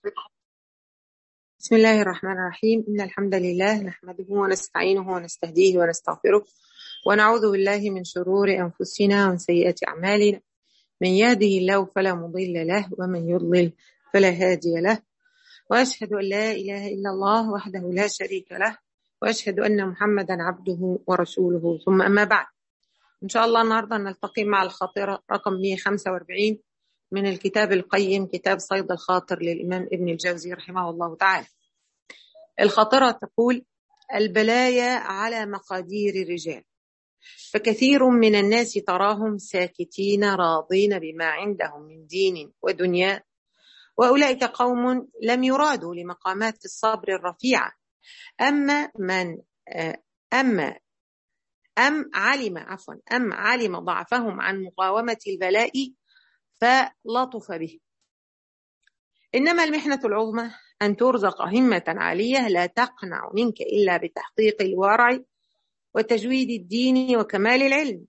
بسم الله الرحمن الرحيم إن الحمد لله نحمده ونستعينه ونستهديه ونستغفره ونعوذ بالله من شرور أنفسنا ومن سيئات أعمالنا من يهده الله فلا مضل له ومن يضلل فلا هادي له وأشهد أن لا إله إلا الله وحده لا شريك له وأشهد أن محمدا عبده ورسوله ثم أما بعد إن شاء الله النهاردة نلتقي مع الخاطرة رقم 145 من الكتاب القيم كتاب صيد الخاطر للإمام ابن الجوزي رحمه الله تعالى الخاطرة تقول البلايا على مقادير الرجال فكثير من الناس تراهم ساكتين راضين بما عندهم من دين ودنيا واولئك قوم لم يرادوا لمقامات الصبر الرفيعه اما من اما ام علم عفوا ام علم ضعفهم عن مقاومه البلاء فلطف به انما المحنه العظمى ان ترزق همه عاليه لا تقنع منك الا بتحقيق الورع وتجويد الدين وكمال العلم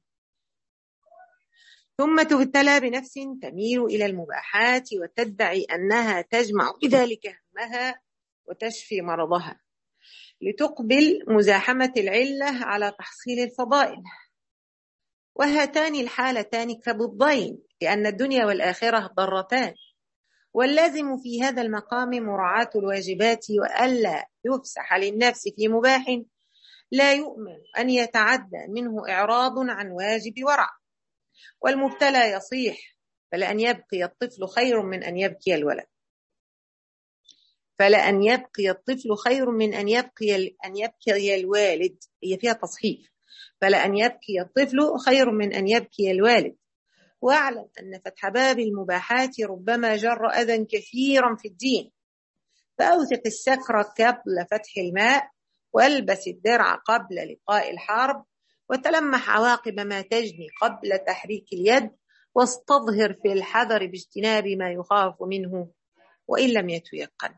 ثم تبتلى بنفس تميل الى المباحات وتدعي انها تجمع بذلك همها وتشفي مرضها لتقبل مزاحمه العله على تحصيل الفضائل وهاتان الحالتان كضدين لان الدنيا والاخره ضرتان واللازم في هذا المقام مراعاه الواجبات والا يفسح للنفس في مباح لا يؤمن ان يتعدى منه اعراض عن واجب ورع والمبتلى يصيح فلأن يبقي الطفل خير من أن يبكي الولد فلأن يبقي الطفل خير من أن يبقي أن يبكي الوالد هي فيها تصحيف فلأن يبكي الطفل خير من أن يبكي الوالد واعلم أن فتح باب المباحات ربما جر أذى كثيرا في الدين فأوثق السكر قبل فتح الماء والبس الدرع قبل لقاء الحرب وتلمح عواقب ما تجني قبل تحريك اليد واستظهر في الحذر باجتناب ما يخاف منه وإن لم يتيقن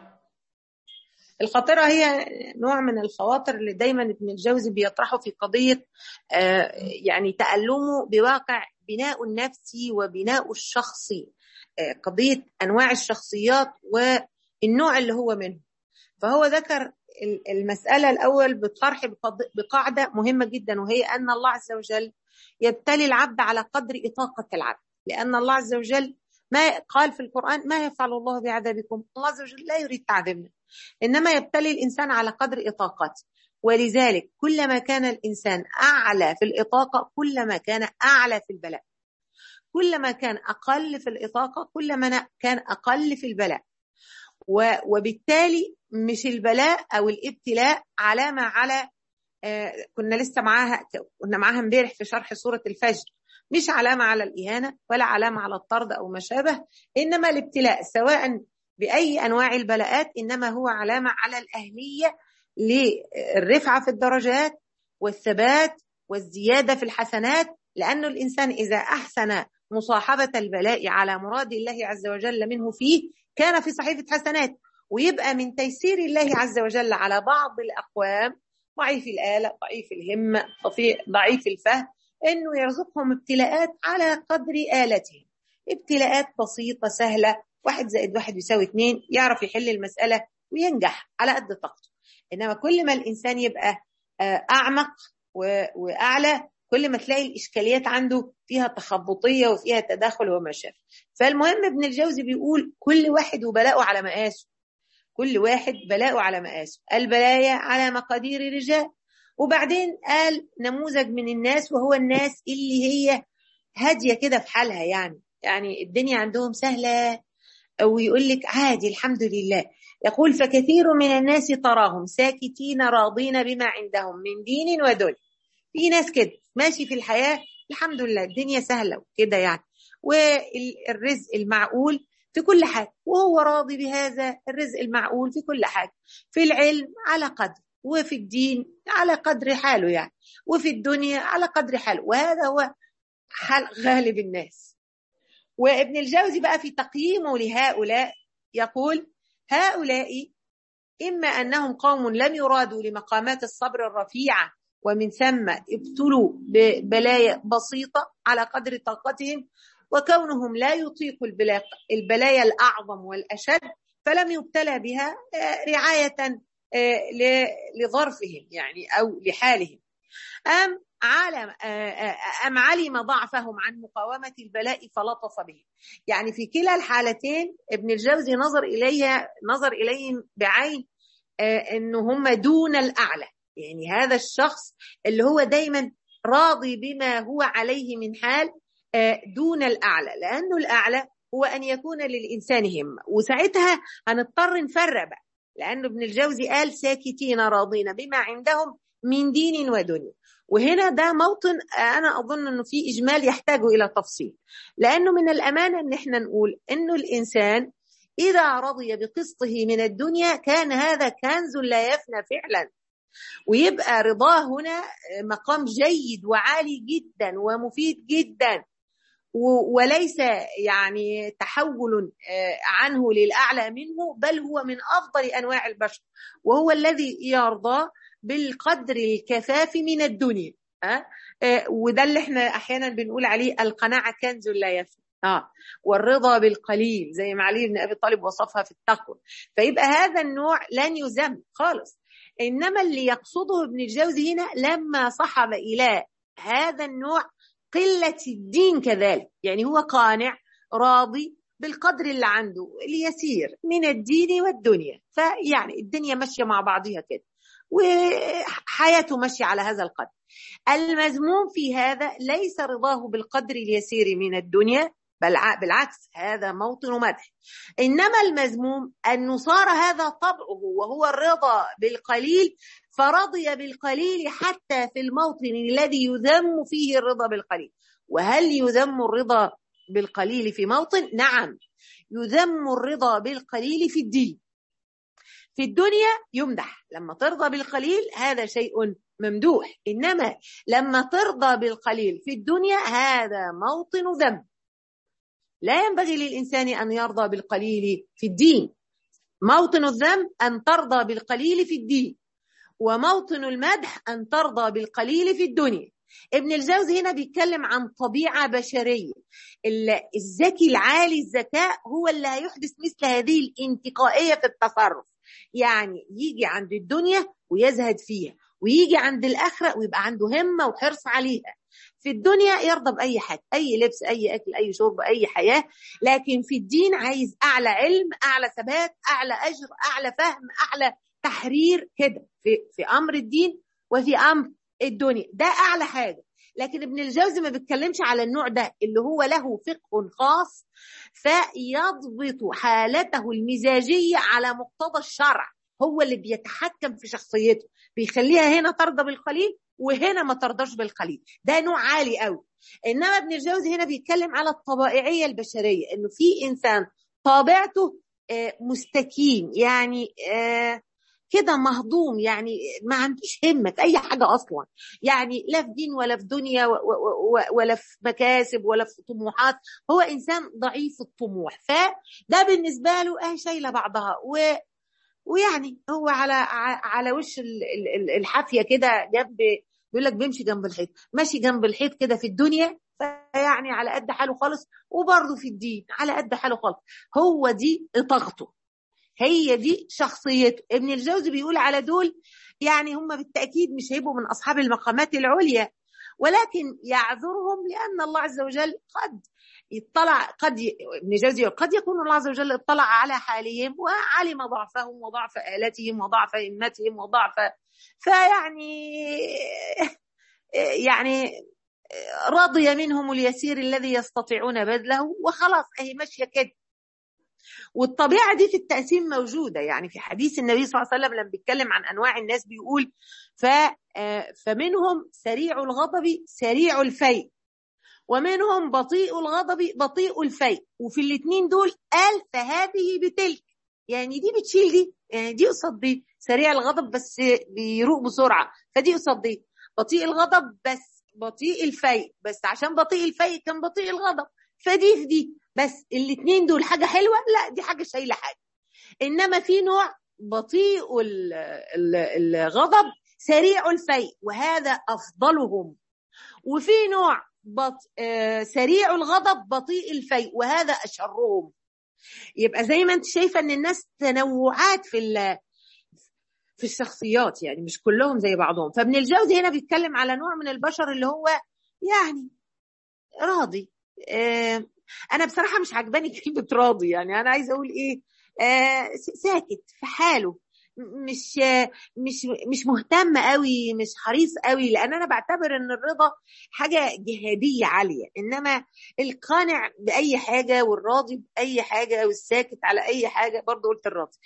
الخاطرة هي نوع من الخواطر اللي دايما ابن الجوزي بيطرحه في قضية يعني تألمه بواقع بناء النفسي وبناء الشخصي قضية أنواع الشخصيات والنوع اللي هو منه فهو ذكر المسألة الأول بطرح بقاعدة مهمة جدا وهي أن الله عز وجل يبتلي العبد على قدر إطاقة العبد لأن الله عز وجل ما قال في القرآن ما يفعل الله بعذابكم الله عز وجل لا يريد تعذيبنا إنما يبتلي الإنسان على قدر إطاقته ولذلك كلما كان الإنسان أعلى في الإطاقة كلما كان أعلى في البلاء كلما كان أقل في الإطاقة كلما كان أقل في البلاء وبالتالي مش البلاء او الابتلاء علامه على آه كنا لسه معاها كنا معاها امبارح في شرح سوره الفجر مش علامه على الاهانه ولا علامه على الطرد او ما شابه انما الابتلاء سواء باي انواع البلاءات انما هو علامه على الاهليه للرفعه في الدرجات والثبات والزياده في الحسنات لانه الانسان اذا احسن مصاحبه البلاء على مراد الله عز وجل منه فيه كان في صحيفه حسنات ويبقى من تيسير الله عز وجل على بعض الأقوام ضعيف الآلة ضعيف الهمة ضعيف الفهم أنه يرزقهم ابتلاءات على قدر آلتهم ابتلاءات بسيطة سهلة واحد زائد واحد يساوي اثنين يعرف يحل المسألة وينجح على قد طاقته إنما كل ما الإنسان يبقى أعمق وأعلى كل ما تلاقي الإشكاليات عنده فيها تخبطية وفيها تداخل وما شابه فالمهم ابن الجوزي بيقول كل واحد وبلاءه على مقاسه كل واحد بلاءه على مقاسه البلايا على مقادير الرجال وبعدين قال نموذج من الناس وهو الناس اللي هي هاديه كده في حالها يعني يعني الدنيا عندهم سهله ويقول لك عادي الحمد لله يقول فكثير من الناس تراهم ساكتين راضين بما عندهم من دين ودنيا في ناس كده ماشي في الحياه الحمد لله الدنيا سهله وكده يعني والرزق المعقول في كل حاجة وهو راضي بهذا الرزق المعقول في كل حاجة في العلم على قدر وفي الدين على قدر حاله يعني وفي الدنيا على قدر حاله وهذا هو حال غالب الناس وابن الجوزي بقى في تقييمه لهؤلاء يقول هؤلاء إما أنهم قوم لم يرادوا لمقامات الصبر الرفيعة ومن ثم ابتلوا ببلايا بسيطة على قدر طاقتهم وكونهم لا يطيقوا البلايا الأعظم والأشد فلم يبتلى بها رعايه لظرفهم يعني او لحالهم ام علم ام علم ضعفهم عن مقاومه البلاء فلطف به يعني في كلا الحالتين ابن الجوزي نظر اليها نظر اليهم بعين انه هم دون الاعلى يعني هذا الشخص اللي هو دايما راضي بما هو عليه من حال دون الاعلى لانه الاعلى هو ان يكون للانسان همه وساعتها هنضطر نفرق بقى لانه ابن الجوزي قال ساكتين راضين بما عندهم من دين ودنيا وهنا ده موطن انا اظن انه في اجمال يحتاج الى تفصيل لانه من الامانه ان احنا نقول انه الانسان اذا رضي بقسطه من الدنيا كان هذا كنز لا يفنى فعلا ويبقى رضاه هنا مقام جيد وعالي جدا ومفيد جدا وليس يعني تحول عنه للاعلى منه بل هو من افضل انواع البشر وهو الذي يرضى بالقدر الكفاف من الدنيا أه؟ أه وده اللي احنا احيانا بنقول عليه القناعه كنز لا يفنى اه والرضا بالقليل زي ما علي بن ابي طالب وصفها في التقوى فيبقى هذا النوع لن يذم خالص انما اللي يقصده ابن الجوزي هنا لما صحب الى هذا النوع قله الدين كذلك يعني هو قانع راضي بالقدر اللي عنده اليسير من الدين والدنيا فيعني الدنيا ماشيه مع بعضها كده وحياته ماشيه على هذا القدر المذموم في هذا ليس رضاه بالقدر اليسير من الدنيا بل بالعكس هذا موطن مدح انما المذموم انه صار هذا طبعه وهو الرضا بالقليل فرضي بالقليل حتى في الموطن الذي يذم فيه الرضا بالقليل وهل يذم الرضا بالقليل في موطن نعم يذم الرضا بالقليل في الدين في الدنيا يمدح لما ترضى بالقليل هذا شيء ممدوح انما لما ترضى بالقليل في الدنيا هذا موطن ذم لا ينبغي للانسان ان يرضى بالقليل في الدين موطن الذم ان ترضى بالقليل في الدين وموطن المدح ان ترضى بالقليل في الدنيا ابن الجوزي هنا بيتكلم عن طبيعه بشريه الذكي العالي الذكاء هو اللي هيحدث مثل هذه الانتقائيه في التصرف يعني يجي عند الدنيا ويزهد فيها ويجي عند الاخره ويبقى عنده همه وحرص عليها في الدنيا يرضى باي حاجه اي لبس اي اكل اي شرب اي حياه لكن في الدين عايز اعلى علم اعلى ثبات اعلى اجر اعلى فهم اعلى تحرير كده في في امر الدين وفي امر الدنيا ده اعلى حاجه لكن ابن الجوزي ما بيتكلمش على النوع ده اللي هو له فقه خاص فيضبط حالته المزاجيه على مقتضى الشرع هو اللي بيتحكم في شخصيته بيخليها هنا ترضى بالقليل وهنا ما ترضاش بالقليل ده نوع عالي قوي انما ابن الجوزي هنا بيتكلم على الطبائعيه البشريه انه في انسان طابعته مستكين يعني كده مهضوم يعني ما عندوش همة في أي حاجة أصلا يعني لا في دين ولا في دنيا ولا في مكاسب ولا في طموحات هو إنسان ضعيف الطموح فده بالنسبة له أهي شايلة بعضها و ويعني هو على على وش الحافيه كده جنب بيقول لك بيمشي جنب الحيط ماشي جنب الحيط كده في الدنيا فيعني على قد حاله خالص وبرضه في الدين على قد حاله خالص هو دي طاقته هي دي شخصيته ابن الجوزي بيقول على دول يعني هم بالتاكيد مش هيبقوا من اصحاب المقامات العليا ولكن يعذرهم لان الله عز وجل قد اطلع قد ابن جوزي قد يكون الله عز وجل اطلع على حالهم وعلم ضعفهم وضعف آلتهم وضعف همتهم وضعف فيعني يعني رضي منهم اليسير الذي يستطيعون بذله وخلاص اهي ماشيه كده والطبيعه دي في التقسيم موجوده يعني في حديث النبي صلى الله عليه وسلم لما بيتكلم عن انواع الناس بيقول ف فمنهم سريع الغضب سريع الفيء ومنهم بطيء الغضب بطيء الفيء وفي الاثنين دول قال فهذه بتلك يعني دي بتشيل دي يعني دي قصاد دي سريع الغضب بس بيروق بسرعه فدي قصاد دي بطيء الغضب بس بطيء الفيء بس عشان بطيء الفيء كان بطيء الغضب فدي في دي بس الاثنين دول حاجه حلوه لا دي حاجه شايله حاجه انما في نوع بطيء الغضب سريع الفيء وهذا افضلهم وفي نوع بط... آه سريع الغضب بطيء الفيء وهذا اشرهم يبقى زي ما انت شايفه ان الناس تنوعات في في الشخصيات يعني مش كلهم زي بعضهم فابن الجوزي هنا بيتكلم على نوع من البشر اللي هو يعني راضي آه انا بصراحه مش عجباني كلمه راضي يعني انا عايزه اقول ايه آه ساكت في حاله مش مش مش مهتم قوي مش حريص قوي لان انا بعتبر ان الرضا حاجه جهاديه عاليه انما القانع باي حاجه والراضي باي حاجه والساكت على اي حاجه برضه قلت الراضي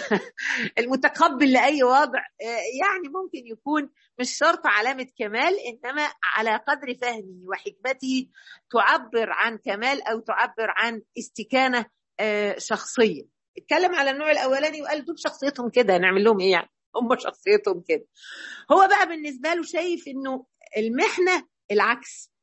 المتقبل لاي وضع يعني ممكن يكون مش شرط علامه كمال انما على قدر فهمه وحكمته تعبر عن كمال او تعبر عن استكانه شخصيه اتكلم على النوع الاولاني وقال دول شخصيتهم كده نعمل لهم ايه يعني هم شخصيتهم كده هو بقى بالنسبه له شايف انه المحنه العكس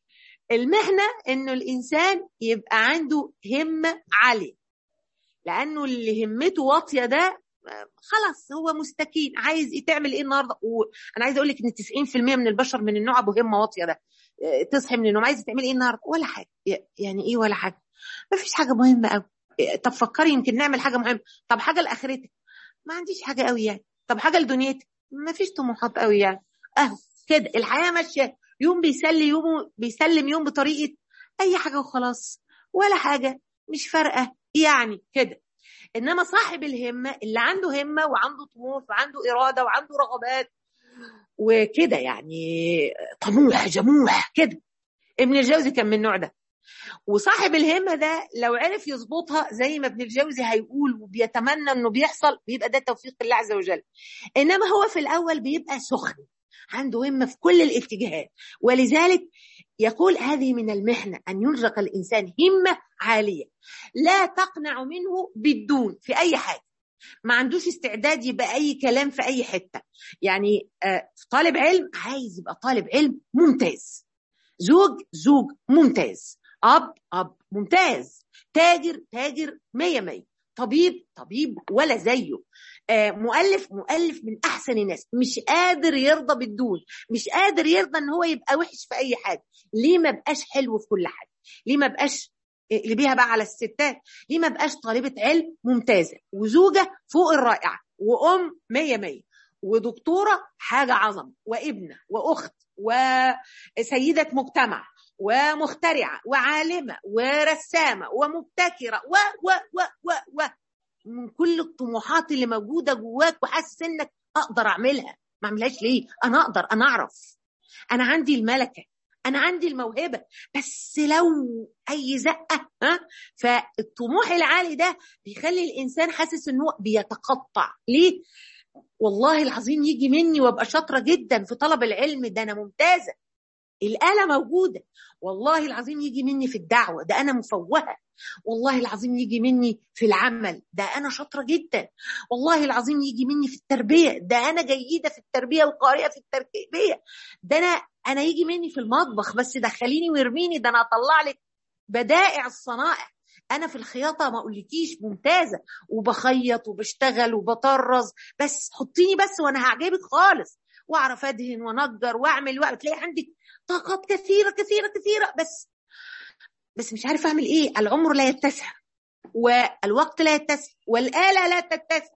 المحنه انه الانسان يبقى عنده همه عاليه لانه اللي همته واطيه ده خلاص هو مستكين عايز ايه تعمل ايه النهارده وانا عايز اقول لك ان 90% من البشر من النوع ابو همه واطيه ده تصحي من النوم عايزه تعملي ايه النهارده ولا حاجه يعني ايه ولا حاجه ما فيش حاجه مهمه قوي طب فكري يمكن نعمل حاجه مهمه طب حاجه لاخرتك ما عنديش حاجه قوي يعني طب حاجه لدنيتك ما فيش طموحات قوي يعني اهو كده الحياه ماشيه يوم بيسلي يوم بيسلم يوم بطريقه اي حاجه وخلاص ولا حاجه مش فارقه يعني كده انما صاحب الهمه اللي عنده همه وعنده طموح وعنده اراده وعنده رغبات وكده يعني طموح جموح كده ابن الجوزي كان من النوع ده وصاحب الهمه ده لو عرف يظبطها زي ما ابن الجوزي هيقول وبيتمنى انه بيحصل بيبقى ده توفيق الله عز وجل انما هو في الاول بيبقى سخن عنده همه في كل الاتجاهات ولذلك يقول هذه من المحنه ان يرزق الانسان همه عاليه لا تقنع منه بالدون في اي حاجه ما عندوش استعداد يبقى اي كلام في اي حته يعني آه طالب علم عايز يبقى طالب علم ممتاز زوج زوج ممتاز اب اب ممتاز تاجر تاجر مية مية طبيب طبيب ولا زيه آه مؤلف مؤلف من احسن الناس مش قادر يرضى بالدون مش قادر يرضى ان هو يبقى وحش في اي حاجه ليه ما بقاش حلو في كل حاجه ليه ما بقاش اللي بيها بقى على الستات ليه ما بقاش طالبه علم ممتازه وزوجه فوق الرائعه وام مية مية ودكتوره حاجه عظمه وابنه واخت وسيده مجتمع ومخترعه وعالمه ورسامه ومبتكره و و و و و من كل الطموحات اللي موجوده جواك وحاسس انك اقدر اعملها ما اعملهاش ليه انا اقدر انا اعرف انا عندي الملكه انا عندي الموهبه بس لو اي زقه ها فالطموح العالي ده بيخلي الانسان حاسس ان هو بيتقطع ليه والله العظيم يجي مني وابقى شاطره جدا في طلب العلم ده انا ممتازه الآلة موجودة والله العظيم يجي مني في الدعوة ده أنا مفوهة والله العظيم يجي مني في العمل ده أنا شاطرة جدا والله العظيم يجي مني في التربية ده أنا جيدة في التربية وقارئة في التربية ده أنا أنا يجي مني في المطبخ بس دخليني وارميني ده أنا أطلع لك بدائع الصنائع انا في الخياطه ما اقولكيش ممتازه وبخيط وبشتغل وبطرز بس حطيني بس وانا هعجبك خالص واعرف ادهن ونجر واعمل وقت تلاقي عندك طاقات كثيره كثيره كثيره بس بس مش عارف اعمل ايه العمر لا يتسع والوقت لا يتسع والاله لا تتسع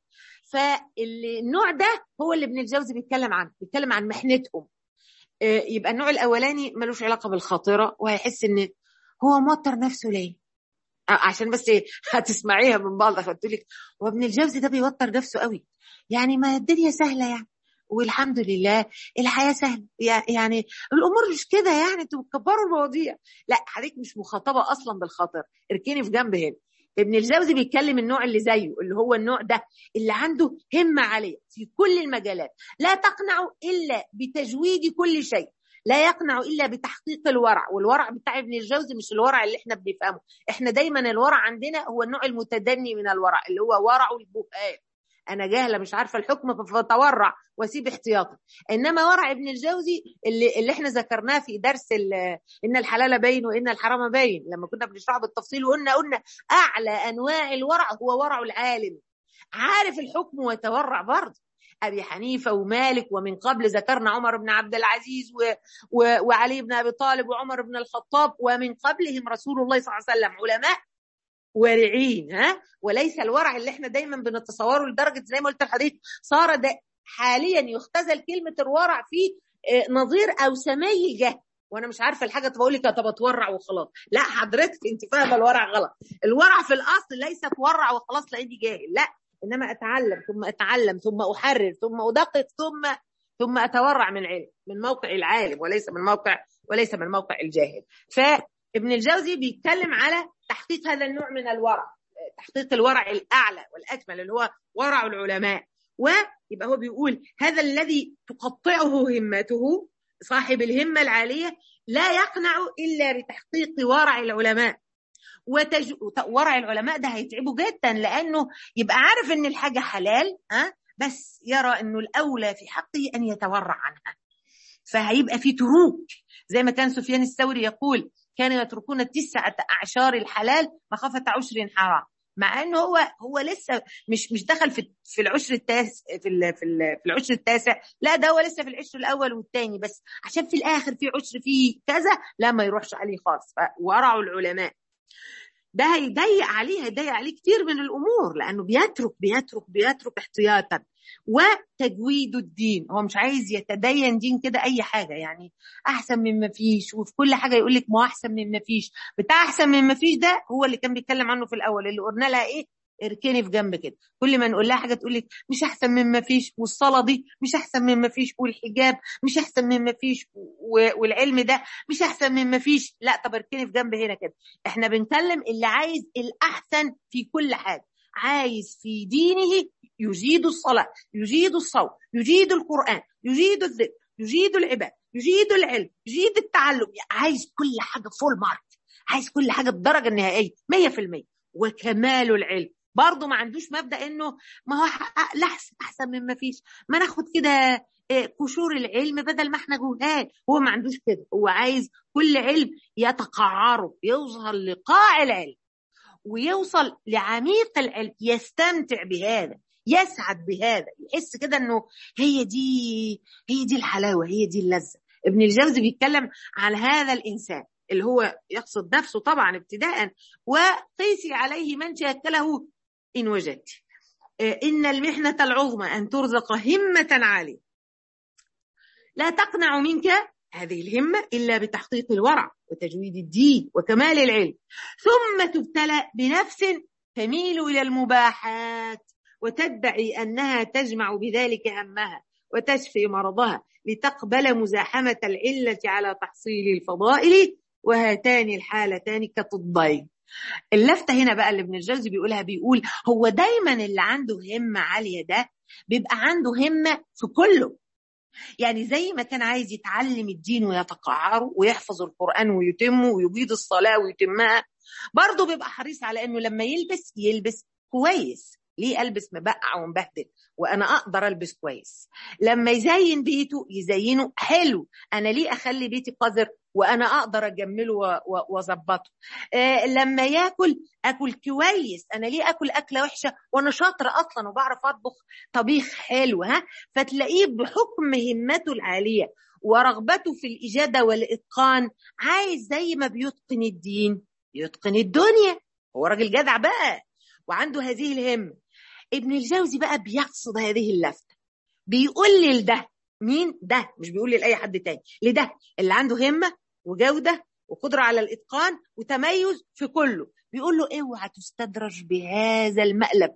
فالنوع ده هو اللي ابن الجوزي بيتكلم عنه بيتكلم عن محنتهم يبقى النوع الاولاني ملوش علاقه بالخاطره وهيحس ان هو موتر نفسه ليه عشان بس هتسمعيها من بعض قلت لك هو ابن الجوزي ده بيوتر نفسه قوي يعني ما الدنيا سهله يعني والحمد لله الحياه سهله يعني الامور مش كده يعني انتوا بتكبروا المواضيع لا حضرتك مش مخاطبه اصلا بالخطر اركني في جنب هنا ابن الجوزي بيتكلم النوع اللي زيه اللي هو النوع ده اللي عنده همه عاليه في كل المجالات لا تقنع الا بتجويد كل شيء لا يقنع الا بتحقيق الورع والورع بتاع ابن الجوزي مش الورع اللي احنا بنفهمه احنا دايما الورع عندنا هو النوع المتدني من الورع اللي هو ورع البهاء انا جاهله مش عارفه الحكم فتورع واسيب احتياطا انما ورع ابن الجوزي اللي, اللي احنا ذكرناه في درس ان الحلال باين وان الحرام باين لما كنا بنشرحه بالتفصيل وقلنا قلنا اعلى انواع الورع هو ورع العالم عارف الحكم ويتورع برضه ابي حنيفه ومالك ومن قبل ذكرنا عمر بن عبد العزيز و... و... وعلي بن ابي طالب وعمر بن الخطاب ومن قبلهم رسول الله صلى الله عليه وسلم علماء ورعين ها وليس الورع اللي احنا دايما بنتصوره لدرجه زي ما قلت لحضرتك صار ده حاليا يختزل كلمه الورع في نظير او سمي الجهل وانا مش عارفه الحاجه بقول لك طب اتورع وخلاص لا حضرتك انت فاهمه الورع غلط الورع في الاصل ليس اتورع وخلاص لاني جاهل لا انما اتعلم ثم اتعلم ثم احرر ثم ادقق ثم ثم اتورع من علم من موقع العالم وليس من موقع وليس من موقع الجاهل فابن الجوزي بيتكلم على تحقيق هذا النوع من الورع تحقيق الورع الاعلى والاكمل اللي هو ورع العلماء ويبقى هو بيقول هذا الذي تقطعه همته صاحب الهمه العاليه لا يقنع الا بتحقيق ورع العلماء وتج... ورع العلماء ده هيتعبه جدا لانه يبقى عارف ان الحاجه حلال ها بس يرى انه الاولى في حقه ان يتورع عنها فهيبقى في تروك زي ما كان سفيان الثوري يقول كانوا يتركون تسعة أعشار الحلال مخافة عشر حرام مع انه هو هو لسه مش مش دخل في في العشر التاسع في ال في, ال في العشر التاسع لا ده هو لسه في العشر الاول والثاني بس عشان في الاخر في عشر فيه كذا لا ما يروحش عليه خالص ورعوا العلماء ده هيضيق عليه هيضيق عليه كتير من الامور لانه بيترك بيترك بيترك احتياطا وتجويد الدين هو مش عايز يتدين دين كده اي حاجه يعني احسن مما فيش وفي كل حاجه يقول لك ما احسن مما فيش بتاع احسن مما فيش ده هو اللي كان بيتكلم عنه في الاول اللي قلنا لها ايه اركني في جنب كده كل ما نقول لها حاجه تقول لك مش احسن مما فيش والصلاه دي مش احسن مما فيش والحجاب مش احسن مما فيش والعلم ده مش احسن مما فيش لا طب اركني في جنب هنا كده احنا بنكلم اللي عايز الاحسن في كل حاجه عايز في دينه يجيد الصلاة يجيد الصوم يجيد القرآن يجيد الذكر يجيد العباد يجيد العلم يجيد التعلم عايز كل حاجة فول مارك عايز كل حاجة بالدرجة النهائية 100% وكمال العلم برضه ما عندوش مبدا انه ما هو لا احسن من ما فيش ما ناخد كده قشور العلم بدل ما احنا جهال هو ما عندوش كده هو عايز كل علم يتقعره يظهر لقاع العلم ويوصل لعميق العلم يستمتع بهذا يسعد بهذا يحس كده انه هي دي هي دي الحلاوه هي دي اللذه ابن الجوزي بيتكلم عن هذا الانسان اللي هو يقصد نفسه طبعا ابتداء وقيسي عليه من شاكله ان وجدت ان المحنه العظمى ان ترزق همه عاليه لا تقنع منك هذه الهمه الا بتحقيق الورع وتجويد الدين وكمال العلم ثم تبتلى بنفس تميل الى المباحات وتدعي انها تجمع بذلك همها وتشفي مرضها لتقبل مزاحمه العله على تحصيل الفضائل وهاتان الحالتان كضدين اللفته هنا بقى اللي ابن الجوزي بيقولها بيقول هو دايما اللي عنده همه عاليه ده بيبقى عنده همه في كله يعني زي ما كان عايز يتعلم الدين ويتقعره ويحفظ القرآن ويتمه ويجيد الصلاة ويتمها برضه بيبقى حريص على انه لما يلبس يلبس كويس ليه البس مبقع ومبهدل وانا اقدر البس كويس لما يزين بيته يزينه حلو انا ليه اخلي بيتي قذر وانا اقدر اجمله واظبطه آه لما ياكل اكل كويس انا ليه اكل اكله وحشه وانا شاطره اصلا وبعرف اطبخ طبيخ حلو ها فتلاقيه بحكم همته العاليه ورغبته في الاجاده والاتقان عايز زي ما بيتقن الدين يتقن الدنيا هو راجل جدع بقى وعنده هذه الهمه ابن الجوزي بقى بيقصد هذه اللفته بيقول لي لده مين ده مش بيقول لي لاي حد تاني لده اللي عنده همه وجوده وقدره على الاتقان وتميز في كله بيقول له اوعى تستدرج بهذا المقلب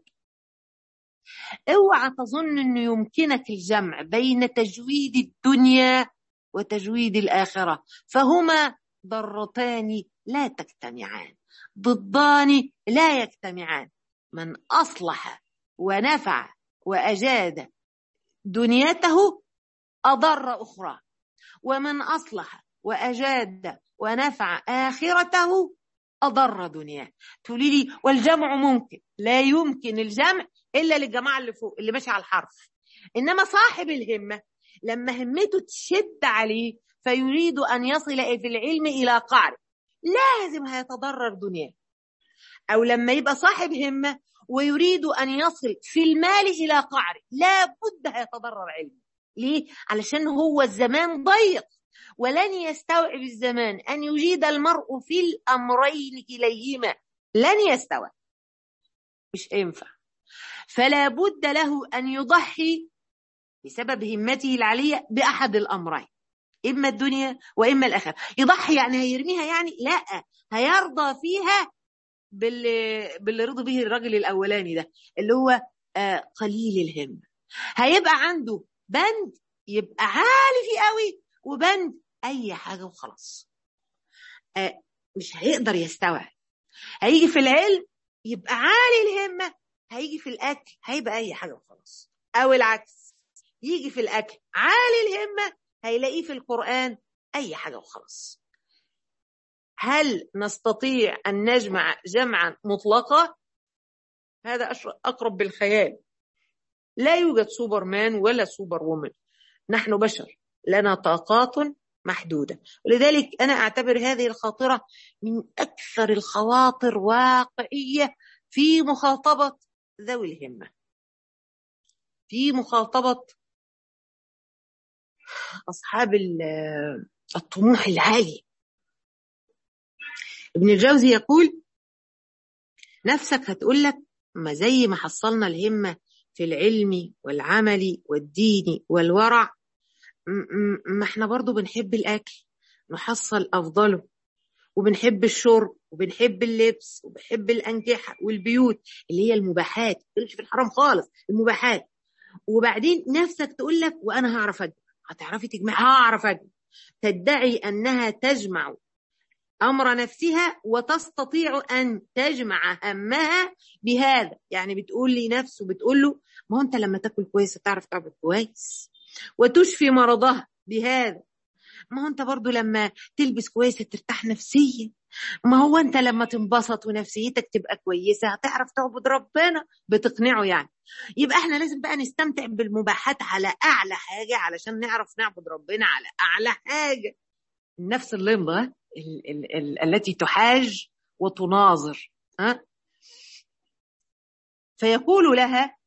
اوعى تظن انه يمكنك الجمع بين تجويد الدنيا وتجويد الاخره فهما ضرتان لا تجتمعان ضدان لا يجتمعان من اصلح ونفع واجاد دنيته اضر اخرى ومن اصلح واجاد ونفع اخرته اضر دنياه تقولي لي والجمع ممكن لا يمكن الجمع الا للجماعه اللي فوق اللي ماشي على الحرف انما صاحب الهمه لما همته تشد عليه فيريد ان يصل في العلم الى قعر لازم هيتضرر دنياه او لما يبقى صاحب همه ويريد ان يصل في المال الى قعر لابد هيتضرر علمه ليه علشان هو الزمان ضيق ولن يستوعب الزمان ان يجيد المرء في الامرين كليهما لن يستوى مش هينفع فلا بد له ان يضحي بسبب همته العاليه باحد الامرين اما الدنيا واما الاخره يضحي يعني هيرميها يعني لا هيرضى فيها باللي باللي رضي به الراجل الاولاني ده اللي هو آه قليل الهمه هيبقى عنده بند يبقى عالي فيه قوي وبند اي حاجه وخلاص آه مش هيقدر يستوعب هيجي في العلم يبقى عالي الهمه هيجي في الاكل هيبقى اي حاجه وخلاص او العكس يجي في الاكل عالي الهمه هيلاقيه في القران اي حاجه وخلاص هل نستطيع ان نجمع جمعا مطلقا هذا اقرب بالخيال لا يوجد سوبرمان ولا سوبر وومن نحن بشر لنا طاقات محدودة ولذلك أنا أعتبر هذه الخاطرة من أكثر الخواطر واقعية في مخاطبة ذوي الهمة في مخاطبة أصحاب الطموح العالي ابن الجوزي يقول نفسك هتقول لك ما زي ما حصلنا الهمة في العلم والعمل والدين والورع ما احنا برضو بنحب الأكل نحصل أفضله وبنحب الشرب وبنحب اللبس وبنحب الأنكحة والبيوت اللي هي المباحات مش في الحرام خالص المباحات وبعدين نفسك تقول لك وأنا هعرف أجمع هتعرفي تجمع هعرف أجمع تدعي أنها تجمع أمر نفسها وتستطيع أن تجمع همها بهذا يعني بتقول لي نفسه بتقول له ما هو أنت لما تاكل كويس هتعرف تعبد كويس وتشفي مرضها بهذا ما هو أنت برضو لما تلبس كويس ترتاح نفسيا ما هو أنت لما تنبسط ونفسيتك تبقى كويسة هتعرف تعبد ربنا بتقنعه يعني يبقى احنا لازم بقى نستمتع بالمباحات على أعلى حاجة علشان نعرف نعبد ربنا على أعلى حاجة نفس اللمبة ال ال ال التي تحاج وتناظر ها فيقول لها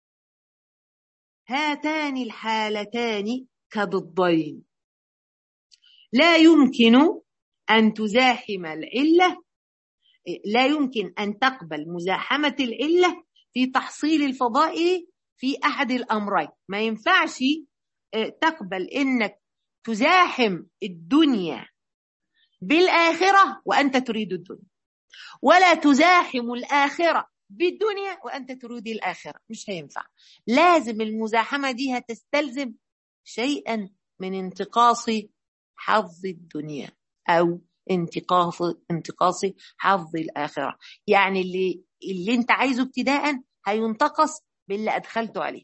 هاتان الحالتان كضدين لا يمكن ان تزاحم العله لا يمكن ان تقبل مزاحمه العله في تحصيل الفضائل في احد الامرين ما ينفعش تقبل انك تزاحم الدنيا بالآخرة وأنت تريد الدنيا ولا تزاحم الآخرة بالدنيا وأنت تريد الآخرة مش هينفع لازم المزاحمة دي هتستلزم شيئا من انتقاص حظ الدنيا أو انتقاص انتقاص حظ الآخرة يعني اللي اللي انت عايزه ابتداء هينتقص باللي أدخلته عليه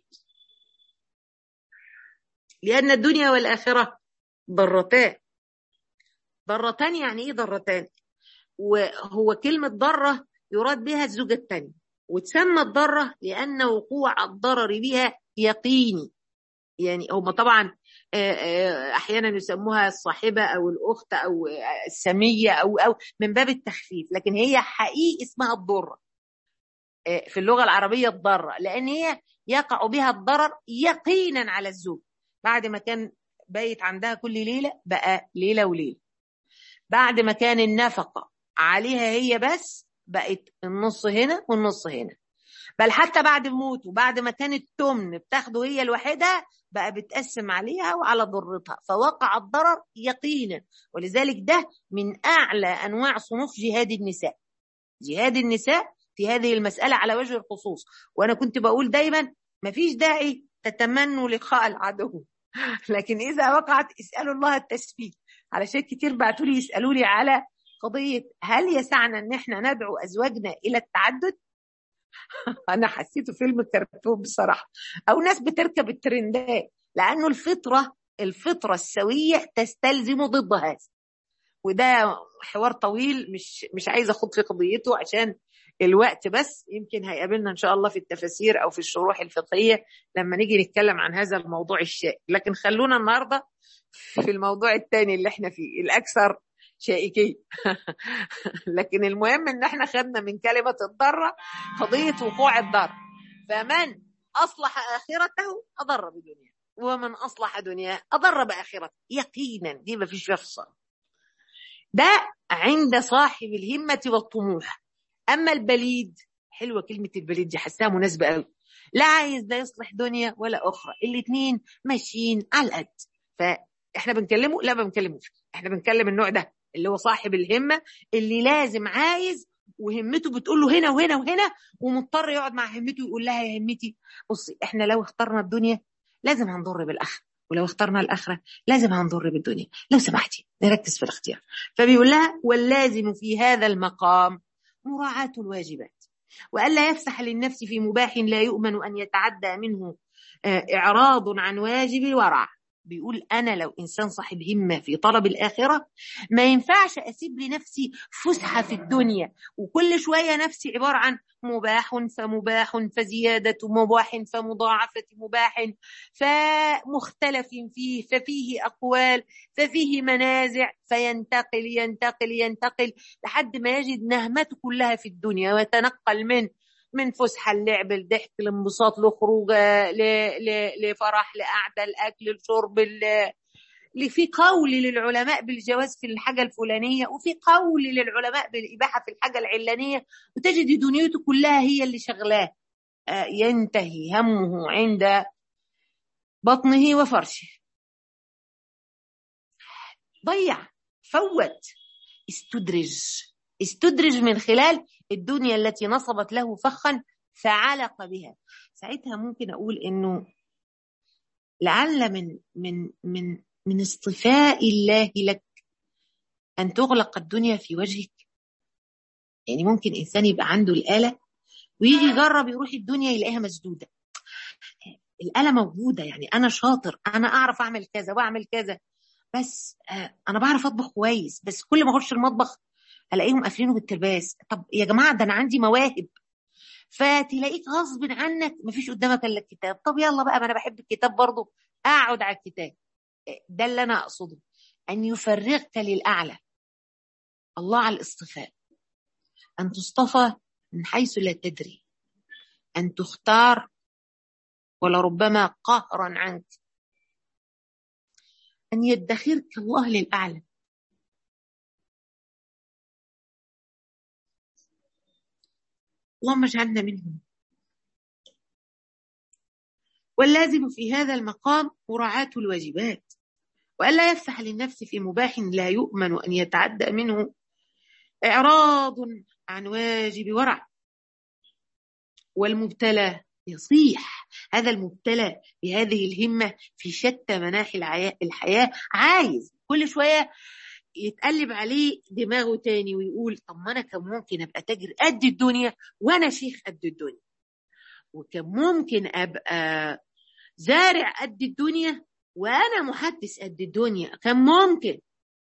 لأن الدنيا والآخرة ضرتان ضرتان يعني ايه ضرتان وهو كلمة ضرة يراد بها الزوجة الثانية وتسمى الضرة لأن وقوع الضرر بها يقيني يعني هم طبعا أحيانا يسموها الصاحبة أو الأخت أو السمية أو أو من باب التخفيف لكن هي حقيقي اسمها الضرة في اللغة العربية الضرة لأن هي يقع بها الضرر يقينا على الزوج بعد ما كان بايت عندها كل ليلة بقى ليلة وليلة بعد ما كان النفقة عليها هي بس بقت النص هنا والنص هنا بل حتى بعد الموت وبعد ما كانت تمن بتاخده هي لوحدها بقى بتقسم عليها وعلى ضرتها فوقع الضرر يقينا ولذلك ده من أعلى أنواع صنوف جهاد النساء جهاد النساء في هذه المسألة على وجه الخصوص وأنا كنت بقول دايما مفيش داعي تتمنوا لقاء العدو لكن إذا وقعت اسألوا الله التثبيت علشان كتير بعتوا لي يسألوا لي على قضية هل يسعنا ان احنا ندعو ازواجنا الى التعدد؟ انا حسيته فيلم كرتون بصراحة او ناس بتركب الترندات لانه الفطرة الفطرة السوية تستلزم ضد هذا وده حوار طويل مش مش عايزه اخوض في قضيته عشان الوقت بس يمكن هيقابلنا ان شاء الله في التفاسير او في الشروح الفقهيه لما نيجي نتكلم عن هذا الموضوع الشائك لكن خلونا النهارده في الموضوع الثاني اللي احنا فيه الاكثر شائكيه لكن المهم ان احنا خدنا من كلمه الضره قضيه وقوع الضر فمن اصلح اخرته اضر بدنياه ومن اصلح دنياه اضر باخرته يقينا دي ما فيش فصل ده عند صاحب الهمه والطموح اما البليد حلوه كلمه البليد دي حاساها مناسبه قوي لا عايز ده يصلح دنيا ولا اخرى الاثنين ماشيين على القد فاحنا بنكلمه لا ما بنكلموش احنا بنكلم النوع ده اللي هو صاحب الهمه اللي لازم عايز وهمته بتقول له هنا وهنا وهنا ومضطر يقعد مع همته ويقول لها يا همتي بصي احنا لو اخترنا الدنيا لازم هنضر بالاخره ولو اخترنا الاخره لازم هنضر بالدنيا لو سمحتي نركز في الاختيار فبيقول لها واللازم في هذا المقام مراعاه الواجبات والا يفسح للنفس في مباح لا يؤمن ان يتعدى منه اعراض عن واجب الورع بيقول انا لو انسان صاحب همه في طلب الاخره ما ينفعش اسيب لنفسي فسحه في الدنيا وكل شويه نفسي عباره عن مباح فمباح فزياده مباح فمضاعفه مباح فمختلف فيه ففيه اقوال ففيه منازع فينتقل ينتقل ينتقل لحد ما يجد نهمته كلها في الدنيا ويتنقل من من فسحه اللعب الضحك الانبساط لخروجه لفرح لقعده الاكل الشرب اللي في قول للعلماء بالجواز في الحاجه الفلانيه وفي قول للعلماء بالاباحه في الحاجه العلانيه وتجد دنيته كلها هي اللي شغلاه ينتهي همه عند بطنه وفرشه ضيع فوت استدرج استدرج من خلال الدنيا التي نصبت له فخا فعلق بها ساعتها ممكن اقول انه لعل من من من من اصطفاء الله لك ان تغلق الدنيا في وجهك يعني ممكن انسان يبقى عنده الاله ويجي يجرب يروح الدنيا يلاقيها مسدوده الاله موجوده يعني انا شاطر انا اعرف اعمل كذا واعمل كذا بس انا بعرف اطبخ كويس بس كل ما اخش المطبخ الاقيهم قافلينه بالترباس طب يا جماعه ده انا عندي مواهب فتلاقيك غصب عنك مفيش قدامك الا الكتاب طب يلا بقى ما انا بحب الكتاب برضه اقعد على الكتاب ده اللي انا اقصده ان يفرغك للاعلى الله على الاصطفاء ان تصطفى من حيث لا تدري ان تختار ولربما قهرا عنك ان يدخرك الله للاعلى اللهم اجعلنا منهم واللازم في هذا المقام مراعاة الواجبات وألا يفسح للنفس في مباح لا يؤمن أن يتعدى منه إعراض عن واجب ورع والمبتلى يصيح هذا المبتلى بهذه الهمة في شتى مناحي الحياة عايز كل شوية يتقلب عليه دماغه تاني ويقول طب ما انا كان ممكن ابقى تاجر قد الدنيا وانا شيخ قد الدنيا وكان ممكن ابقى زارع قد الدنيا وانا محدث قد الدنيا كان ممكن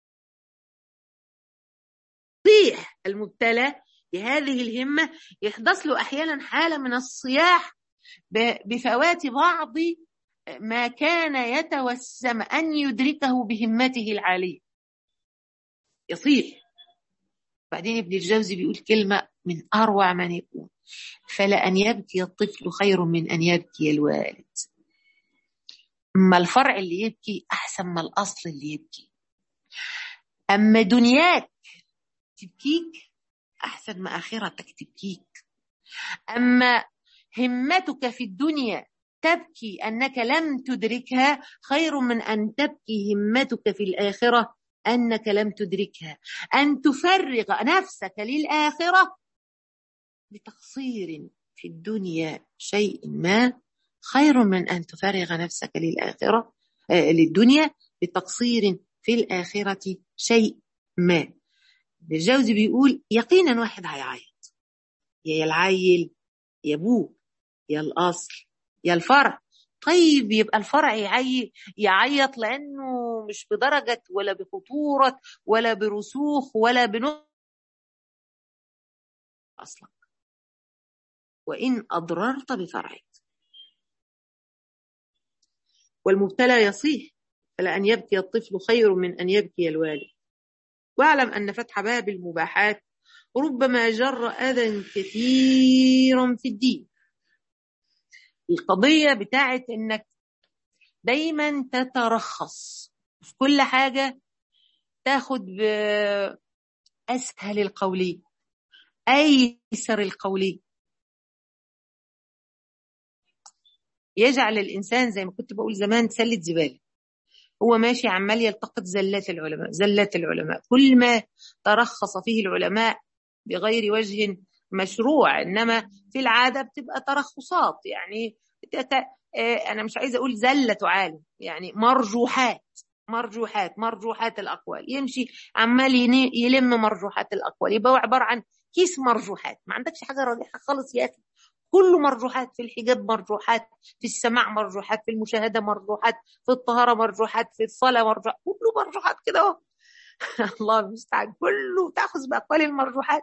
صيح المبتلى بهذه الهمة يحدث له أحيانا حالة من الصياح بفوات بعض ما كان يتوسم أن يدركه بهمته العالية يصيح بعدين ابن الجوزي بيقول كلمة من أروع من يكون فلأن يبكي الطفل خير من أن يبكي الوالد أما الفرع اللي يبكي أحسن ما الأصل اللي يبكي أما دنياك تبكيك أحسن ما آخرتك تبكيك أما همتك في الدنيا تبكي أنك لم تدركها خير من أن تبكي همتك في الآخرة أنك لم تدركها أن تفرغ نفسك للآخرة بتقصير في الدنيا شيء ما خير من أن تفرغ نفسك للآخرة آه للدنيا بتقصير في الآخرة شيء ما الجوزي بيقول يقينا واحد هيعيط يا العيل يا ابوه يا الاصل يا الفرع طيب يبقى الفرع يعي يعيط لانه مش بدرجه ولا بخطوره ولا برسوخ ولا بنقطة اصلا وان اضررت بفرعك والمبتلى يصيح فلأن يبكي الطفل خير من أن يبكي الوالد واعلم أن فتح باب المباحات ربما جر أذى كثيرا في الدين القضية بتاعت إنك دايما تترخص في كل حاجة تاخد بأسهل القولين أيسر القولين يجعل الإنسان زي ما كنت بقول زمان سلة زبالة هو ماشي عمال يلتقط زلات العلماء زلات العلماء كل ما ترخص فيه العلماء بغير وجه مشروع انما في العاده بتبقى ترخصات يعني انا مش عايزه اقول زله عالم يعني مرجوحات مرجوحات مرجوحات الاقوال يمشي عمال يلم مرجوحات الاقوال يبقى هو عباره عن كيس مرجوحات ما عندكش حاجه راجحه خالص يا اخي كله مرجوحات في الحجاب مرجوحات في السماع مرجوحات في المشاهده مرجوحات في الطهاره مرجوحات في الصلاه مرجوحات كله مرجوحات كده اهو الله المستعان كله تاخذ باقوال المرجوحات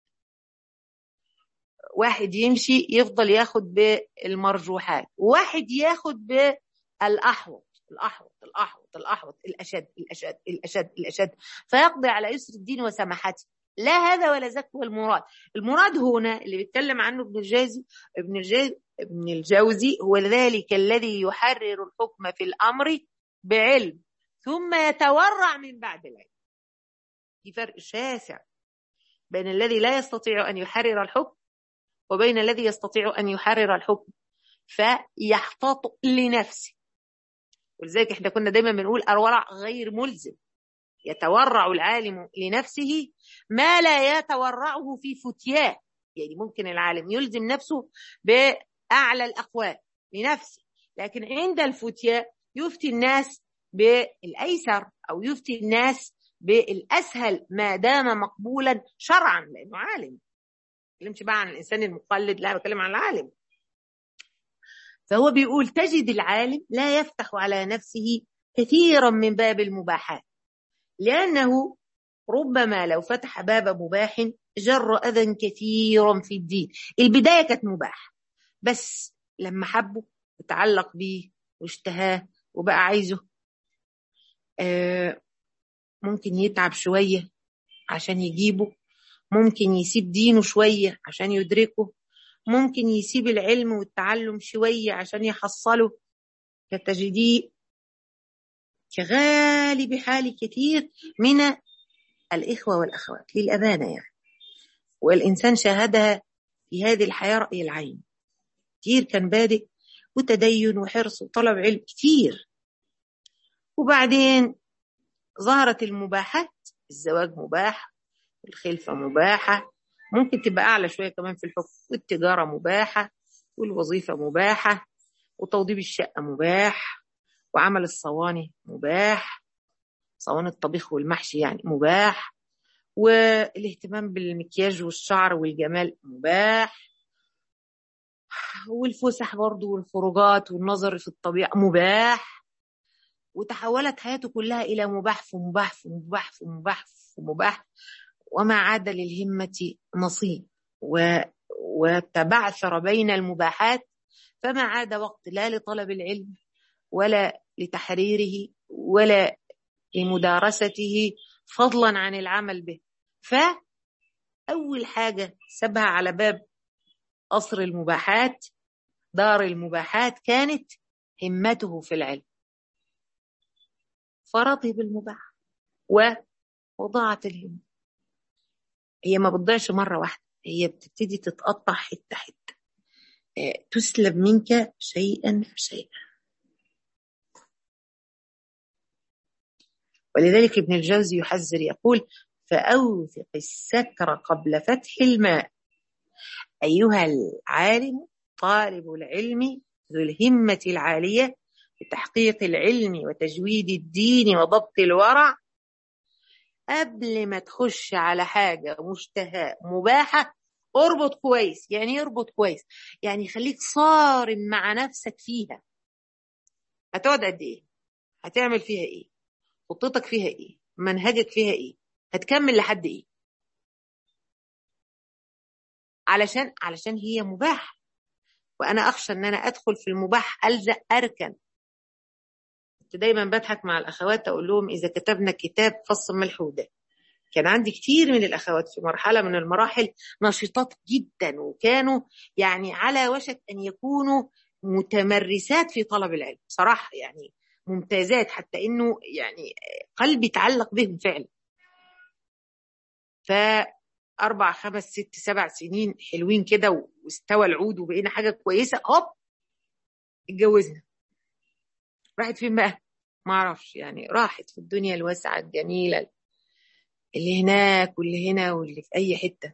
واحد يمشي يفضل ياخد بالمرجوحات وواحد ياخد بالاحوط الاحوط الاحوط الاحوط الاشد الاشد الاشد الاشد فيقضي على يسر الدين وسماحته لا هذا ولا ذاك هو المراد المراد هنا اللي بيتكلم عنه ابن الجازي ابن الجازي ابن الجوزي هو ذلك الذي يحرر الحكم في الامر بعلم ثم يتورع من بعد العلم في فرق شاسع بين الذي لا يستطيع ان يحرر الحكم وبين الذي يستطيع ان يحرر الحكم فيحتاط لنفسه ولذلك احنا كنا دايما بنقول الورع غير ملزم يتورع العالم لنفسه ما لا يتورعه في فتياه يعني ممكن العالم يلزم نفسه بأعلى الأقوال لنفسه لكن عند الفتياء يفتي الناس بالأيسر أو يفتي الناس بالأسهل ما دام مقبولا شرعا لأنه عالم بتكلمش بقى عن الإنسان المقلد لا بتكلم عن العالم فهو بيقول تجد العالم لا يفتح على نفسه كثيرا من باب المباحات لأنه ربما لو فتح باب مباح جر أذى كثيرا في الدين البداية كانت مباح بس لما حبه وتعلق بيه واشتهاه وبقى عايزه آه ممكن يتعب شوية عشان يجيبه ممكن يسيب دينه شوية عشان يدركه ممكن يسيب العلم والتعلم شوية عشان يحصله فتجديه كغالب حال كثير من الإخوة والأخوات للأمانة يعني والإنسان شاهدها في هذه الحياة رأي العين كثير كان بادئ وتدين وحرص وطلب علم كثير وبعدين ظهرت المباحات الزواج مباح الخلفة مباحة ممكن تبقى أعلى شوية كمان في الحكم والتجارة مباحة والوظيفة مباحة وتوضيب الشقة مباح وعمل الصواني مباح صواني الطبيخ والمحشي يعني مباح والاهتمام بالمكياج والشعر والجمال مباح والفسح برضو والخروجات والنظر في الطبيعة مباح وتحولت حياته كلها إلى مباح في مباح في مباح في مباح في مباح وما عاد للهمة نصيب و... وتبعثر بين المباحات فما عاد وقت لا لطلب العلم ولا لتحريره ولا لمدارسته فضلا عن العمل به فأول حاجة سبها على باب قصر المباحات دار المباحات كانت همته في العلم فرضي بالمباح ووضاعت الهمة هي ما بتضيعش مرة واحدة هي بتبتدي تتقطع حتة حتة تسلب منك شيئا فشيئا ولذلك ابن الجوزي يحذر يقول فأوثق السكر قبل فتح الماء أيها العالم طالب العلم ذو الهمة العالية بتحقيق العلم وتجويد الدين وضبط الورع قبل ما تخش على حاجة مشتهاة مباحة اربط كويس يعني يربط كويس يعني خليك صارم مع نفسك فيها هتقعد قد ايه هتعمل فيها ايه خطتك فيها ايه منهجك فيها ايه هتكمل لحد ايه علشان علشان هي مباح وانا اخشى ان انا ادخل في المباح الزق اركن كنت دايما بضحك مع الاخوات اقول لهم اذا كتبنا كتاب فص ملح وداب كان عندي كتير من الاخوات في مرحله من المراحل نشيطات جدا وكانوا يعني على وشك ان يكونوا متمرسات في طلب العلم صراحه يعني ممتازات حتى انه يعني قلبي تعلق بهم فعلا اربع خمس ست سبع سنين حلوين كده واستوى العود وبقينا حاجه كويسه هوب اتجوزنا راحت فين بقى؟ ما اعرفش يعني راحت في الدنيا الواسعه الجميله اللي هناك واللي هنا واللي في اي حته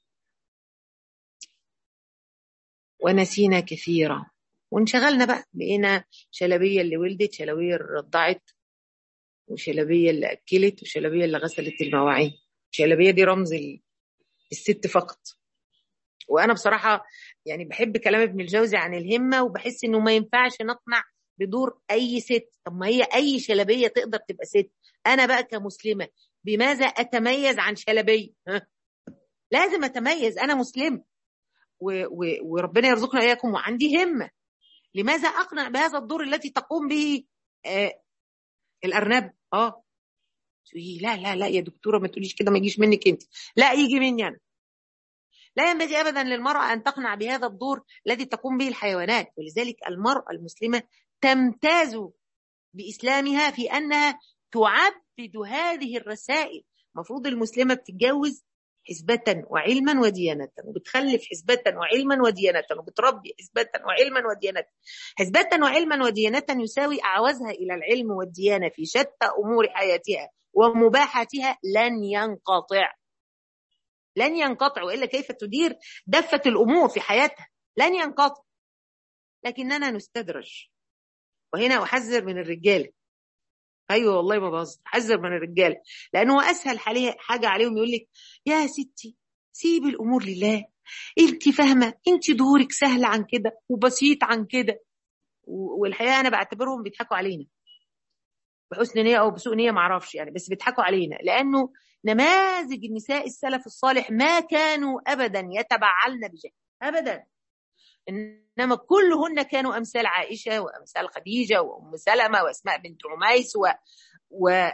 ونسينا كثيرا وانشغلنا بقى بقينا شلبيه اللي ولدت شلبيه اللي رضعت وشلبيه اللي اكلت وشلبيه اللي غسلت المواعين شلبيه دي رمز الست فقط وانا بصراحه يعني بحب كلام ابن الجوزي عن الهمه وبحس انه ما ينفعش نقنع بدور اي ست طب ما هي اي شلبيه تقدر تبقى ست انا بقى كمسلمه بماذا اتميز عن شلبيه ها؟ لازم اتميز انا مسلم و و وربنا يرزقنا اياكم وعندي همه لماذا اقنع بهذا الدور التي تقوم به آه الارنب اه لا لا لا يا دكتوره ما تقوليش كده ما يجيش منك انت لا يجي مني انا لا ينبغي ابدا للمراه ان تقنع بهذا الدور الذي تقوم به الحيوانات ولذلك المراه المسلمه تمتاز باسلامها في انها تعبد هذه الرسائل المفروض المسلمه بتتجوز حسبة وعلما وديانة وبتخلف حسبة وعلما وديانة وبتربي حسبة وعلما وديانة حسبة وعلما وديانة يساوي أعوزها إلى العلم والديانة في شتى أمور حياتها ومباحاتها لن ينقطع لن ينقطع والا كيف تدير دفه الامور في حياتها لن ينقطع لكننا نستدرج وهنا احذر من الرجاله ايوه والله ما بهزر احذر من الرجاله لانه اسهل حاجه عليهم يقول لك يا ستي سيبي الامور لله انت فاهمه انت دورك سهل عن كده وبسيط عن كده والحقيقه انا بعتبرهم بيضحكوا علينا بحسن نيه او بسوء نيه ما اعرفش يعني بس بيضحكوا علينا لانه نماذج النساء السلف الصالح ما كانوا ابدا يتبعلن بجهل ابدا انما كلهن كانوا امثال عائشه وامثال خديجه وام سلمه واسماء بنت عميس و, و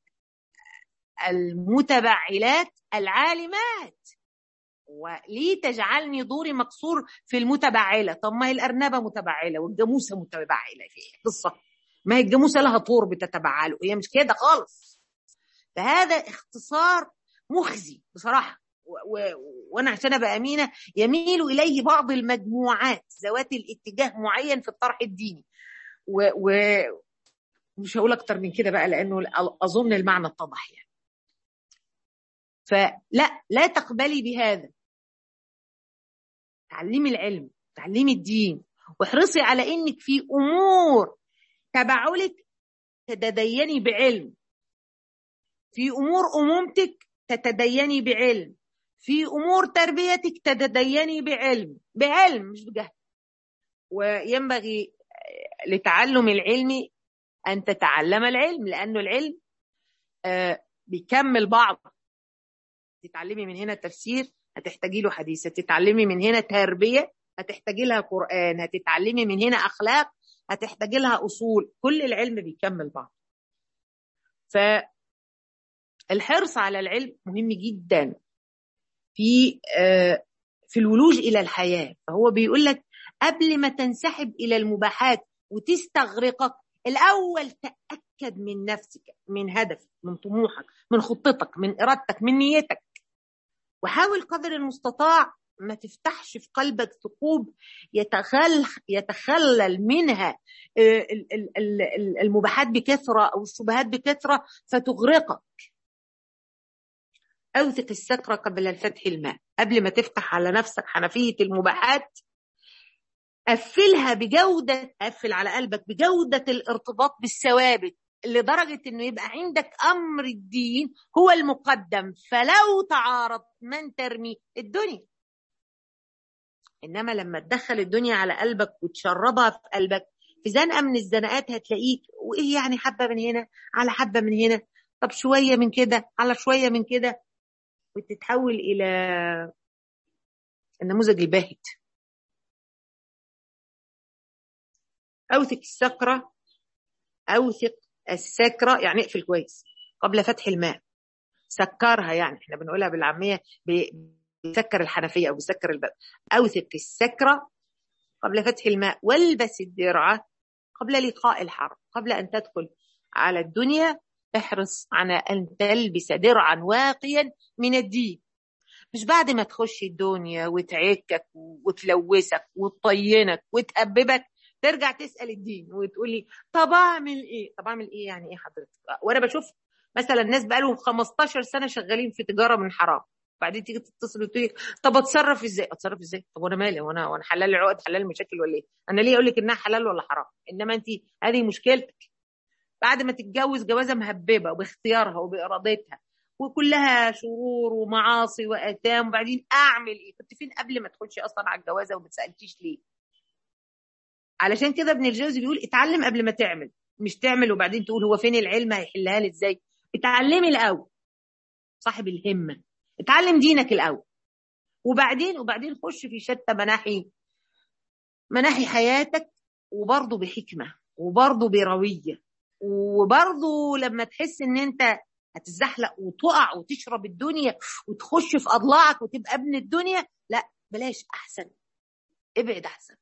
المتبعلات العالمات وليه تجعلني دوري مقصور في المتبعله طب ما هي الارنبه متبعله والجاموسه متبعله في قصه ما هي الجاموسه لها طور بتتبعله هي مش كده خالص فهذا اختصار مخزي بصراحه و... و... وانا عشان ابقى امينه يميل اليه بعض المجموعات ذوات الاتجاه معين في الطرح الديني و... و... مش هقول اكتر من كده بقى لانه اظن المعنى اتضح يعني فلا لا تقبلي بهذا تعلمي العلم تعلمي الدين واحرصي على انك في امور تبعلك تتديني بعلم في امور امومتك تتديني بعلم في امور تربيتك تتديني بعلم بعلم مش بجهل وينبغي لتعلم العلم ان تتعلم العلم لانه العلم آه بيكمل بعض تتعلمي من هنا تفسير هتحتاجي له حديث هتتعلمي من هنا تربيه هتحتاجي لها قران هتتعلمي من هنا اخلاق هتحتاجي لها اصول كل العلم بيكمل بعض فالحرص على العلم مهم جدا في في الولوج الى الحياه فهو بيقول لك قبل ما تنسحب الى المباحات وتستغرقك الاول تاكد من نفسك من هدفك من طموحك من خطتك من ارادتك من نيتك وحاول قدر المستطاع ما تفتحش في قلبك ثقوب يتخل يتخلل منها المباحات بكثره او الشبهات بكثره فتغرقك اوثق السكره قبل الفتح الماء قبل ما تفتح على نفسك حنفيه المباحات قفلها بجوده قفل على قلبك بجوده الارتباط بالثوابت لدرجه انه يبقى عندك امر الدين هو المقدم فلو تعارض من ترمي الدنيا انما لما تدخل الدنيا على قلبك وتشربها في قلبك في زنقه من الزنقات هتلاقيك وايه يعني حبه من هنا على حبه من هنا طب شويه من كده على شويه من كده وتتحول الى النموذج الباهت اوثق السكره اوثق السكره يعني اقفل كويس قبل فتح الماء سكرها يعني احنا بنقولها بالعاميه بيسكر الحنفيه او بيسكر الباب اوثق السكره قبل فتح الماء والبس الدرعه قبل لقاء الحرب قبل ان تدخل على الدنيا احرص على ان تلبس درعا واقيا من الدين مش بعد ما تخش الدنيا وتعكك وتلوثك وتطينك وتهببك ترجع تسال الدين وتقولي طب اعمل ايه؟ طب اعمل ايه يعني ايه حضرتك؟ وانا بشوف مثلا ناس بقالهم 15 سنه شغالين في تجاره من حرام بعدين تيجي تتصل وتقولي طب اتصرف ازاي؟ اتصرف ازاي؟ طب وانا مالي وانا وانا حلال العقد حلال المشاكل ولا ايه؟ انا ليه اقول لك انها حلال ولا حرام؟ انما انت هذه مشكلتك بعد ما تتجوز جوازه مهببه باختيارها وبارادتها وكلها شرور ومعاصي واثام وبعدين اعمل ايه؟ كنت فين قبل ما تخشي اصلا على الجوازه وما تسالتيش ليه؟ علشان كده ابن الجوزي بيقول اتعلم قبل ما تعمل مش تعمل وبعدين تقول هو فين العلم هيحلها لي ازاي؟ اتعلمي الاول صاحب الهمه اتعلم دينك الاول وبعدين وبعدين خش في شتى مناحي مناحي حياتك وبرضه بحكمه وبرضه برويه وبرضه لما تحس ان انت هتزحلق وتقع وتشرب الدنيا وتخش في اضلاعك وتبقى ابن الدنيا لا بلاش احسن ابعد احسن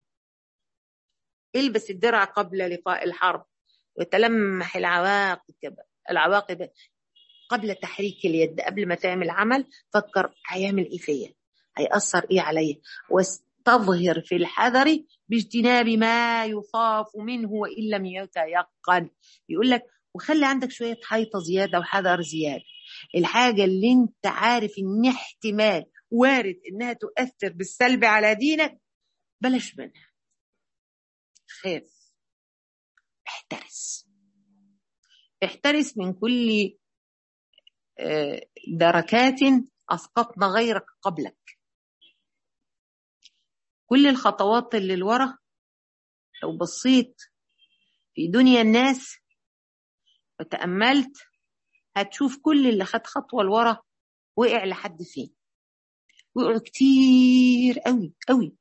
البس الدرع قبل لقاء الحرب وتلمح العواقب العواقب قبل تحريك اليد قبل ما تعمل عمل فكر هيعمل ايه فيا هيأثر ايه عليا واستظهر في الحذر باجتناب ما يخاف منه وان لم يتيقن يقول لك وخلي عندك شويه حيطه زياده وحذر زياده الحاجه اللي انت عارف ان احتمال وارد انها تؤثر بالسلب على دينك بلاش منها خاف احترس احترس من كل دركات اسقطنا غيرك قبلك كل الخطوات اللي لورا لو بصيت في دنيا الناس وتأملت هتشوف كل اللي خد خطوة لورا وقع لحد فين وقعوا كتير قوي قوي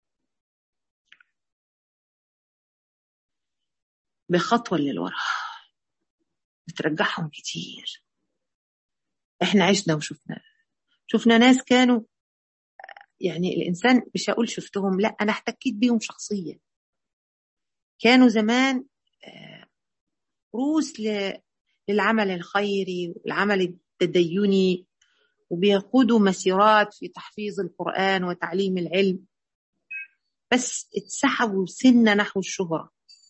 بخطوة اللي لورا بترجعهم كتير احنا عشنا وشفنا شفنا ناس كانوا يعني الانسان مش هقول شفتهم لا انا احتكيت بيهم شخصيا كانوا زمان روس للعمل الخيري والعمل التديني وبيقودوا مسيرات في تحفيظ القرآن وتعليم العلم بس اتسحبوا سنة نحو الشهرة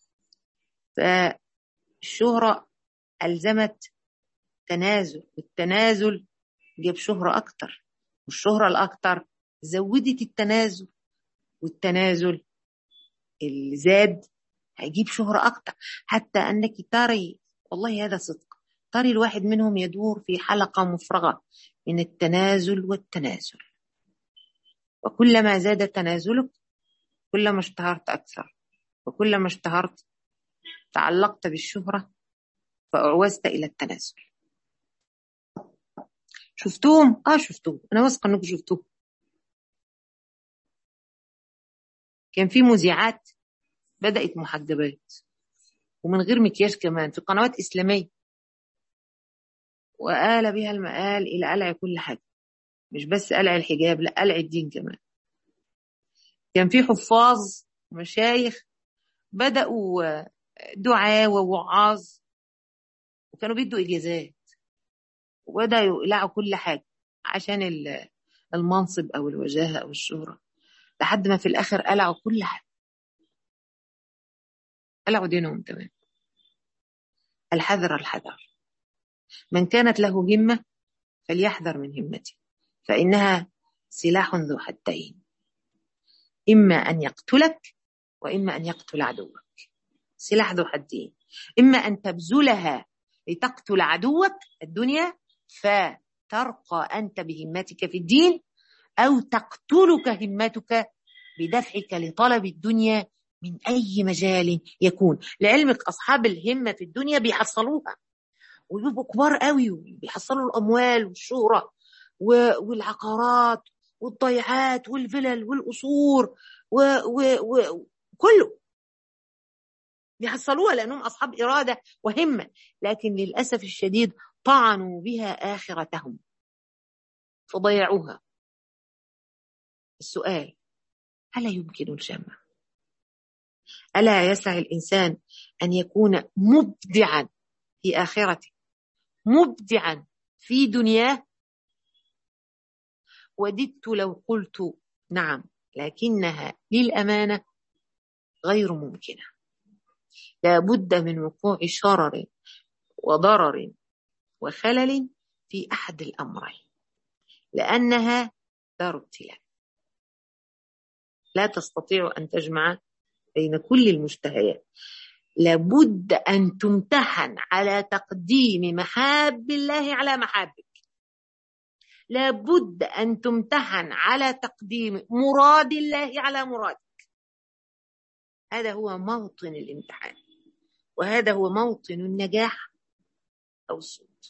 فالشهرة ألزمت تنازل والتنازل جاب شهرة أكتر والشهرة الأكتر زودت التنازل والتنازل اللي زاد هيجيب شهرة أكتر حتى أنك تري والله هذا صدق تري الواحد منهم يدور في حلقة مفرغة من التنازل والتنازل وكلما زاد تنازلك كلما اشتهرت أكثر وكلما اشتهرت تعلقت بالشهرة فأعوزت إلى التنازل شفتوهم؟ آه شفتوهم أنا واثقة أنكم شفتوهم كان في مذيعات بدأت محجبات ومن غير مكياج كمان في قنوات إسلامية وآل بها المآل إلى قلع كل حاجة مش بس قلع الحجاب لا قلع الدين كمان كان في حفاظ ومشايخ بدأوا دعاة ووعاظ وكانوا بيدوا إجازات وبدأوا يقلعوا كل حاجة عشان المنصب أو الوجاهة أو الشهرة لحد ما في الآخر قلعوا كل حاجة قلعوا دينهم تمام الحذر الحذر من كانت له همة فليحذر من همته فإنها سلاح ذو حدين إما أن يقتلك وإما أن يقتل عدوك سلاح ذو حدين إما أن تبذلها لتقتل عدوك الدنيا فترقى أنت بهمتك في الدين أو تقتلك همتك بدفعك لطلب الدنيا من أي مجال يكون لعلمك أصحاب الهمة في الدنيا بيحصلوها ويبقوا كبار قوي وبيحصلوا الأموال والشهرة والعقارات والضيعات والفلل والقصور وكله بيحصلوها لأنهم أصحاب إرادة وهمة لكن للأسف الشديد طعنوا بها آخرتهم فضيعوها السؤال ألا يمكن الجمع ألا يسع الإنسان أن يكون مبدعا في آخرته مبدعا في دنياه وددت لو قلت نعم لكنها للأمانة غير ممكنة لا بد من وقوع شرر وضرر وخلل في أحد الأمرين لأنها دار ابتلاء لا تستطيع أن تجمع بين كل المشتهيات لابد أن تمتحن على تقديم محاب الله على محابك لابد أن تمتحن على تقديم مراد الله على مرادك هذا هو موطن الامتحان وهذا هو موطن النجاح أو الصوت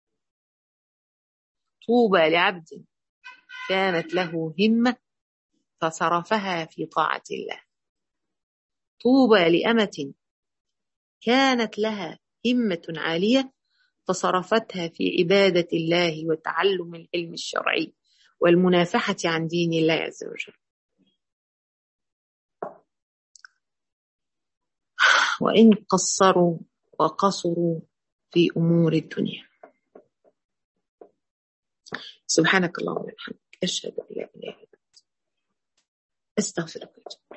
طوبى لعبد كانت له همة فصرفها في طاعة الله طوبى لأمة كانت لها همة عالية فصرفتها في عبادة الله وتعلم العلم الشرعي والمنافحة عن دين الله عز وجل وإن قصروا وقصروا في أمور الدنيا سبحانك اللهم وبحمدك أشهد أن لا إله إلا أنت أستغفرك